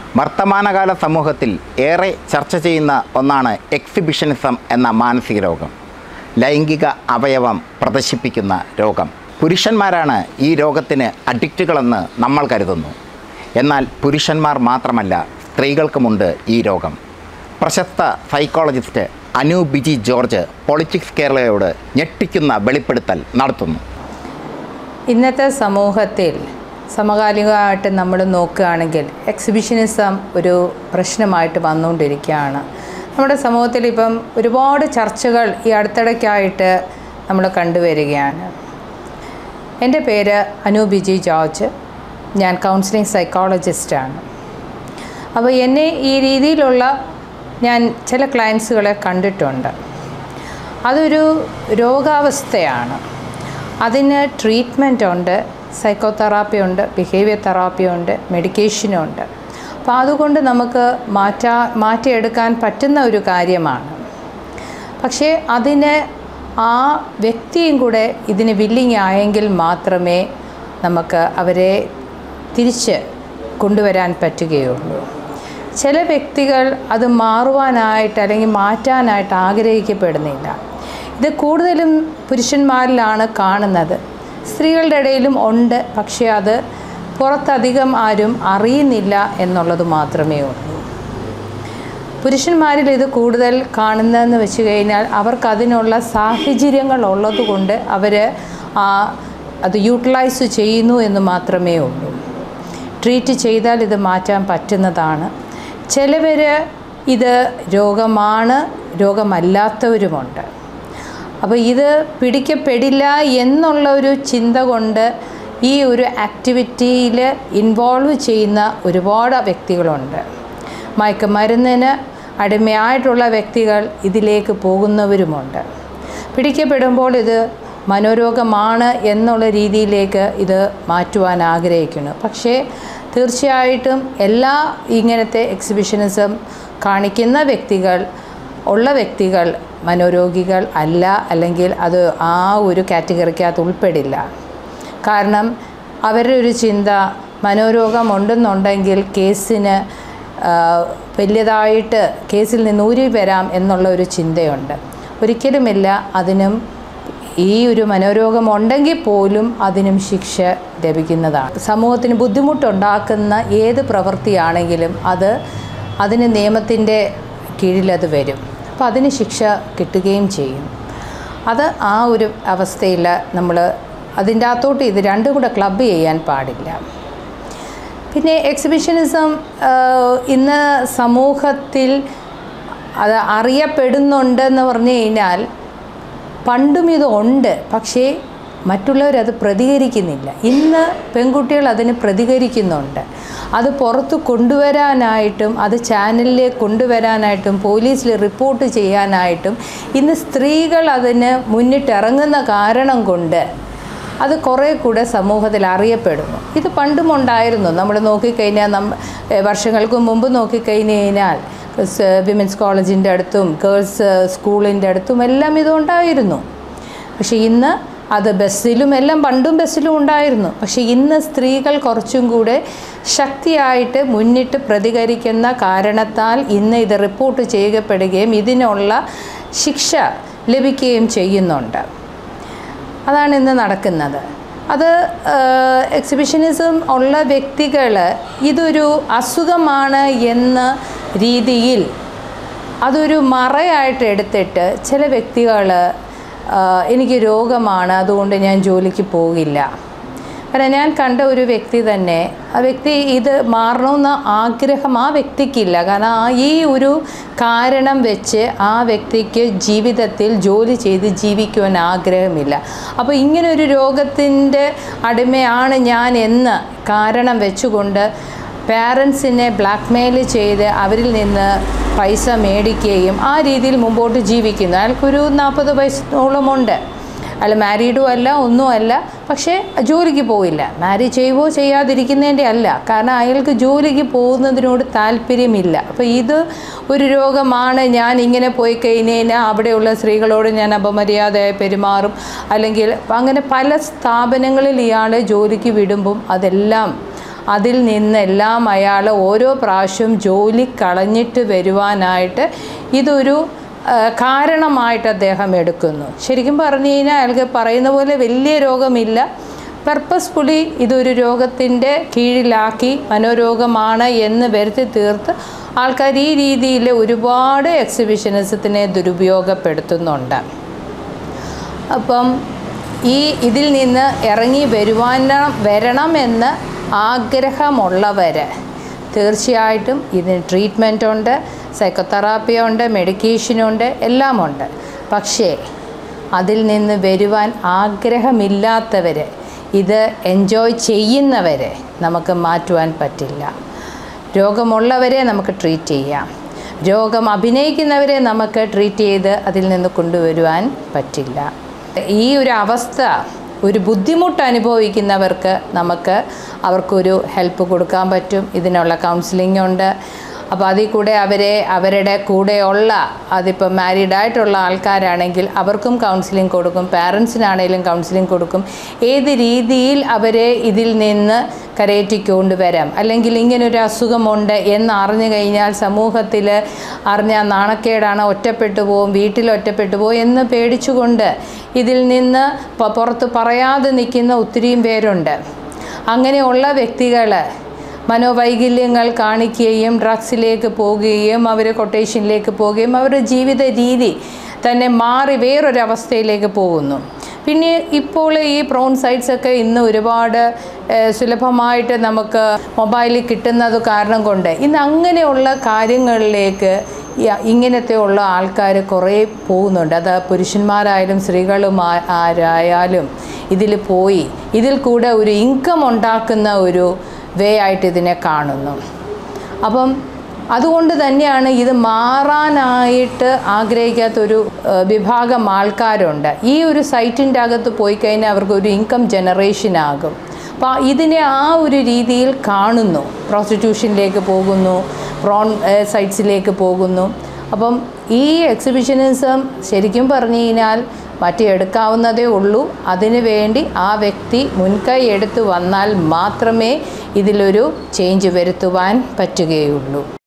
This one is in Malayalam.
വർത്തമാനകാല സമൂഹത്തിൽ ഏറെ ചർച്ച ചെയ്യുന്ന ഒന്നാണ് എക്സിബിഷനിസം എന്ന മാനസിക രോഗം ലൈംഗിക അവയവം പ്രദർശിപ്പിക്കുന്ന രോഗം പുരുഷന്മാരാണ് ഈ രോഗത്തിന് അഡിക്റ്റുകളെന്ന് നമ്മൾ കരുതുന്നു എന്നാൽ പുരുഷന്മാർ മാത്രമല്ല സ്ത്രീകൾക്കുമുണ്ട് ഈ രോഗം പ്രശസ്ത psychologist Anu Biji George politics കേരളയോട് ഞെട്ടിക്കുന്ന വെളിപ്പെടുത്തൽ നടത്തുന്നു ഇന്നത്തെ സമൂഹത്തിൽ സമകാലികമായിട്ട് നമ്മൾ നോക്കുകയാണെങ്കിൽ എക്സിബിഷനിസം ഒരു പ്രശ്നമായിട്ട് വന്നുകൊണ്ടിരിക്കുകയാണ് നമ്മുടെ സമൂഹത്തിൽ ഇപ്പം ഒരുപാട് ചർച്ചകൾ ഈ അടുത്തിടയ്ക്കായിട്ട് നമ്മൾ കണ്ടുവരികയാണ് എൻ്റെ പേര് അനു ബിജി ജോർജ് ഞാൻ കൗൺസിലിംഗ് സൈക്കോളജിസ്റ്റാണ് അപ്പോൾ എന്നെ ഈ രീതിയിലുള്ള ഞാൻ ചില ക്ലയൻസുകളെ കണ്ടിട്ടുണ്ട് അതൊരു രോഗാവസ്ഥയാണ് അതിന് ട്രീറ്റ്മെൻ്റ് ഉണ്ട് സൈക്കോതെറാപ്പി ഉണ്ട് ബിഹേവിയർ തെറാപ്പി ഉണ്ട് മെഡിക്കേഷനും ഉണ്ട് അപ്പോൾ അതുകൊണ്ട് നമുക്ക് മാറ്റാ മാറ്റിയെടുക്കാൻ പറ്റുന്ന ഒരു കാര്യമാണ് പക്ഷേ അതിന് ആ വ്യക്തിയും കൂടെ ഇതിന് വില്ലിങ് ആയെങ്കിൽ മാത്രമേ നമുക്ക് അവരെ തിരിച്ച് കൊണ്ടുവരാൻ പറ്റുകയുള്ളൂ ചില വ്യക്തികൾ അത് മാറുവാനായിട്ട് അല്ലെങ്കിൽ മാറ്റാനായിട്ട് ആഗ്രഹിക്കപ്പെടുന്നില്ല ഇത് കൂടുതലും പുരുഷന്മാരിലാണ് കാണുന്നത് സ്ത്രീകളുടെ ഇടയിലും ഉണ്ട് പക്ഷേ അത് പുറത്തധികം ആരും അറിയുന്നില്ല എന്നുള്ളത് മാത്രമേ ഉള്ളൂ പുരുഷന്മാരിൽ ഇത് കൂടുതൽ കാണുന്നതെന്ന് വെച്ച് കഴിഞ്ഞാൽ അവർക്കതിനുള്ള സാഹചര്യങ്ങൾ ഉള്ളതുകൊണ്ട് അവർ അത് യൂട്ടിലൈസ് ചെയ്യുന്നു എന്ന് മാത്രമേ ഉള്ളൂ ട്രീറ്റ് ചെയ്താൽ ഇത് മാറ്റാൻ പറ്റുന്നതാണ് ചിലവർ ഇത് രോഗമാണ് രോഗമല്ലാത്തവരുമുണ്ട് അപ്പോൾ ഇത് പിടിക്കപ്പെടില്ല എന്നുള്ള ഒരു ചിന്ത കൊണ്ട് ഈ ഒരു ആക്ടിവിറ്റിയിൽ ഇൻവോൾവ് ചെയ്യുന്ന ഒരുപാട് വ്യക്തികളുണ്ട് മയക്കുമരുന്നിന് അടിമയായിട്ടുള്ള വ്യക്തികൾ ഇതിലേക്ക് പോകുന്നവരുമുണ്ട് പിടിക്കപ്പെടുമ്പോൾ ഇത് മനോരോഗമാണ് എന്നുള്ള രീതിയിലേക്ക് ഇത് മാറ്റുവാൻ ആഗ്രഹിക്കുന്നു പക്ഷേ തീർച്ചയായിട്ടും എല്ലാ ഇങ്ങനത്തെ എക്സിബിഷനിസം കാണിക്കുന്ന വ്യക്തികൾ ഉള്ള വ്യക്തികൾ മനോരോഗികൾ അല്ല അല്ലെങ്കിൽ അത് ആ ഒരു കാറ്റഗറിക്കകത്ത് ഉൾപ്പെടില്ല കാരണം അവരുടെ ഒരു ചിന്ത മനോരോഗമുണ്ടെന്നുണ്ടെങ്കിൽ കേസിന് വലിയതായിട്ട് കേസിൽ നിന്ന് ഊരി വരാം എന്നുള്ള ഒരു ചിന്തയുണ്ട് ഒരിക്കലുമില്ല അതിനും ഈ ഒരു മനോരോഗം ഉണ്ടെങ്കിൽ പോലും അതിനും ശിക്ഷ ലഭിക്കുന്നതാണ് സമൂഹത്തിന് ബുദ്ധിമുട്ടുണ്ടാക്കുന്ന ഏത് പ്രവൃത്തിയാണെങ്കിലും അത് അതിന് നിയമത്തിൻ്റെ കീഴിലത് വരും അപ്പോൾ അതിന് ശിക്ഷ കിട്ടുകയും ചെയ്യും അത് ആ ഒരു അവസ്ഥയിൽ നമ്മൾ അതിൻ്റെ അകത്തോട്ട് ഇത് രണ്ടും കൂടെ ക്ലബ്ബ് ചെയ്യാൻ പാടില്ല പിന്നെ എക്സിബിഷനിസം ഇന്ന് സമൂഹത്തിൽ അത് അറിയപ്പെടുന്നുണ്ടെന്ന് പറഞ്ഞു കഴിഞ്ഞാൽ പണ്ടും ഇത് ഉണ്ട് പക്ഷേ മറ്റുള്ളവരത് പ്രതികരിക്കുന്നില്ല ഇന്ന് പെൺകുട്ടികൾ അതിന് പ്രതികരിക്കുന്നുണ്ട് അത് പുറത്ത് കൊണ്ടുവരാനായിട്ടും അത് ചാനലിലേക്ക് കൊണ്ടുവരാനായിട്ടും പോലീസിൽ റിപ്പോർട്ട് ചെയ്യാനായിട്ടും ഇന്ന് സ്ത്രീകൾ അതിന് മുന്നിട്ടിറങ്ങുന്ന കാരണം കൊണ്ട് അത് കുറേ കൂടെ സമൂഹത്തിൽ അറിയപ്പെടുന്നു ഇത് പണ്ടും ഉണ്ടായിരുന്നു നമ്മൾ നോക്കിക്കഴിഞ്ഞാൽ നമ്മ വർഷങ്ങൾക്ക് മുമ്പ് നോക്കിക്കഴിഞ്ഞ് കഴിഞ്ഞാൽ വിമൻസ് കോളേജിൻ്റെ അടുത്തും ഗേൾസ് സ്കൂളിൻ്റെ അടുത്തും എല്ലാം ഇതുണ്ടായിരുന്നു പക്ഷേ ഇന്ന് അത് ബസ്സിലും എല്ലാം പണ്ടും ബസ്സിലും ഉണ്ടായിരുന്നു പക്ഷേ ഇന്ന് സ്ത്രീകൾ കുറച്ചും കൂടെ ശക്തിയായിട്ട് മുന്നിട്ട് പ്രതികരിക്കുന്ന കാരണത്താൽ ഇന്ന് ഇത് റിപ്പോർട്ട് ചെയ്യപ്പെടുകയും ഇതിനുള്ള ശിക്ഷ ലഭിക്കുകയും ചെയ്യുന്നുണ്ട് അതാണ് ഇന്ന് നടക്കുന്നത് അത് എക്സിബിഷനിസം ഉള്ള വ്യക്തികൾ ഇതൊരു അസുഖമാണ് എന്ന രീതിയിൽ അതൊരു മറയായിട്ട് എടുത്തിട്ട് ചില വ്യക്തികൾ എനിക്ക് രോഗമാണ് അതുകൊണ്ട് ഞാൻ ജോലിക്ക് പോകില്ല കാരണം ഞാൻ കണ്ട ഒരു വ്യക്തി തന്നെ ആ വ്യക്തി ഇത് മാറണമെന്ന ആഗ്രഹം ആ വ്യക്തിക്കില്ല കാരണം ആ ഈ ഒരു കാരണം വെച്ച് ആ വ്യക്തിക്ക് ജീവിതത്തിൽ ജോലി ചെയ്ത് ജീവിക്കുവാൻ ആഗ്രഹമില്ല അപ്പോൾ ഇങ്ങനെ ഒരു രോഗത്തിൻ്റെ അടിമയാണ് ഞാൻ എന്ന് കാരണം വെച്ചുകൊണ്ട് പാരൻസിനെ ബ്ലാക്ക്മെയിൽ ചെയ്ത് അവരിൽ നിന്ന് പൈസ മേടിക്കുകയും ആ രീതിയിൽ മുമ്പോട്ട് ജീവിക്കുന്നു അയാൾക്കൊരു നാൽപ്പത് വയസ്സോളമുണ്ട് അയാൾ മാരീഡും അല്ല ഒന്നുമല്ല പക്ഷേ ജോലിക്ക് പോയില്ല മാരി ചെയ്യുവോ ചെയ്യാതിരിക്കുന്നതിൻ്റെ അല്ല കാരണം അയാൾക്ക് ജോലിക്ക് പോകുന്നതിനോട് താല്പര്യമില്ല അപ്പോൾ ഇത് ഒരു രോഗമാണ് ഞാൻ ഇങ്ങനെ പോയി കഴിഞ്ഞ് കഴിഞ്ഞാൽ അവിടെയുള്ള സ്ത്രീകളോട് ഞാൻ അപമര്യാദയായി പെരുമാറും അല്ലെങ്കിൽ അങ്ങനെ പല സ്ഥാപനങ്ങളിൽ ഇയാൾ ജോലിക്ക് വിടുമ്പം അതെല്ലാം അതിൽ നിന്നെല്ലാം അയാൾ ഓരോ പ്രാവശ്യവും ജോലി കളഞ്ഞിട്ട് വരുവാനായിട്ട് ഇതൊരു ആ, കാരണമായിട്ട് അദ്ദേഹം എടുക്കുന്നു ശരിക്കും പറഞ്ഞു കഴിഞ്ഞാൽ അയാൾക്ക് പറയുന്ന പോലെ വലിയ രോഗമില്ല പർപ്പസ്ഫുള്ളി ഇതൊരു രോഗത്തിൻ്റെ കീഴിലാക്കി മനോരോഗമാണ് എന്ന് വരുത്തി തീർത്ത് ആൾക്കാർ ഈ രീതിയിൽ ഒരുപാട് എക്സിബിഷനിസത്തിനെ ദുരുപയോഗപ്പെടുത്തുന്നുണ്ട് അപ്പം ഈ ഇതിൽ നിന്ന് ഇറങ്ങി വരുവാൻ വരണമെന്ന് ആഗ്രഹമുള്ളവർ തീർച്ചയായിട്ടും ഇതിന് ട്രീറ്റ്മെൻ്റ് ഉണ്ട് സൈക്കോതെറാപ്പി ഉണ്ട് മെഡിക്കേഷനുണ്ട് എല്ലാമുണ്ട് പക്ഷേ അതിൽ നിന്ന് വരുവാൻ ആഗ്രഹമില്ലാത്തവർ ഇത് എൻജോയ് ചെയ്യുന്നവരെ നമുക്ക് മാറ്റുവാൻ പറ്റില്ല രോഗമുള്ളവരെ നമുക്ക് ട്രീറ്റ് ചെയ്യാം രോഗം അഭിനയിക്കുന്നവരെ നമുക്ക് ട്രീറ്റ് ചെയ്ത് അതിൽ നിന്ന് കൊണ്ടുവരുവാൻ പറ്റില്ല ഈ ഒരു അവസ്ഥ ഒരു ബുദ്ധിമുട്ട് അനുഭവിക്കുന്നവർക്ക് നമുക്ക് അവർക്കൊരു ഹെൽപ്പ് കൊടുക്കാൻ പറ്റും ഇതിനുള്ള കൗൺസിലിംഗ് ഉണ്ട് അപ്പോൾ അതിൽ കൂടെ അവരെ അവരുടെ കൂടെയുള്ള അതിപ്പോൾ മാരീഡ് ആയിട്ടുള്ള ആൾക്കാരാണെങ്കിൽ അവർക്കും കൗൺസിലിംഗ് കൊടുക്കും പാരൻസിനാണെങ്കിലും കൗൺസിലിംഗ് കൊടുക്കും ഏത് രീതിയിൽ അവരെ ഇതിൽ നിന്ന് കരയേറ്റിക്കൊണ്ട് വരാം അല്ലെങ്കിൽ ഇങ്ങനൊരു അസുഖമുണ്ട് എന്ന് അറിഞ്ഞു കഴിഞ്ഞാൽ സമൂഹത്തിൽ അറിഞ്ഞാൽ നാണക്കേടാണ് ഒറ്റപ്പെട്ടു പോവും വീട്ടിൽ ഒറ്റപ്പെട്ടു പോകും എന്ന് പേടിച്ചുകൊണ്ട് ഇതിൽ നിന്ന് പ- പുറത്ത് പറയാതെ നിൽക്കുന്ന ഒത്തിരിയും പേരുണ്ട് അങ്ങനെയുള്ള വ്യക്തികൾ മനോവൈകല്യങ്ങൾ കാണിക്കുകയും ഡ്രഗ്സിലേക്ക് പോവുകയും അവർ കൊട്ടേഷനിലേക്ക് പോവുകയും അവരുടെ ജീവിത രീതി തന്നെ മാറി വേറൊരവസ്ഥയിലേക്ക് പോകുന്നു പിന്നെ ഇപ്പോൾ ഈ പ്രോൺ സൈറ്റ്സ് ഒക്കെ ഇന്ന് ഒരുപാട് ഏഹ്, സുലഭമായിട്ട് നമുക്ക് മൊബൈലിൽ കിട്ടുന്നത് കാരണം കൊണ്ട് ഇന്ന് അങ്ങനെയുള്ള കാര്യങ്ങളിലേക്ക് ഈ- ഇങ്ങനത്തെ ഉള്ള ആൾക്കാർ കുറേ പോകുന്നുണ്ട് അത് പുരുഷന്മാരായാലും സ്ത്രീകളും ആ- ആരായാലും ഇതിൽ പോയി ഇതിൽ കൂടെ ഒരു ഇൻകം ഉണ്ടാക്കുന്ന ഒരു വേ ആയിട്ട് ഇതിനെ കാണുന്നു അപ്പം അതുകൊണ്ട് തന്നെയാണ് ഇത് മാറാനായിട്ട് ആഗ്രഹിക്കാത്തൊരു ഏഹ്, വിഭാഗം ആൾക്കാരുണ്ട് ഈ ഒരു സൈറ്റിൻ്റെ അകത്ത് പോയി കഴിഞ്ഞാൽ അവർക്ക് ഒരു ഇൻകം ജനറേഷൻ ആകും അപ്പോൾ ഇതിനെ ആ ഒരു രീതിയിൽ കാണുന്നു പ്രോസ്റ്റിറ്റ്യൂഷനിലേക്ക് പോകുന്നു പ്രോൺ ഏഹ്, സൈറ്റ്സിലേക്ക് പോകുന്നു അപ്പം ഈ എക്സിബിഷനിസം ശരിക്കും പറഞ്ഞു കഴിഞ്ഞാൽ മാറ്റിയെടുക്കാവുന്നതേ ഉള്ളൂ അതിനു വേണ്ടി ആ വ്യക്തി മുൻകൈ എടുത്തു വന്നാൽ മാത്രമേ ഇതിലൊരു ചേഞ്ച് വരുത്തുവാൻ പറ്റുകയുള്ളൂ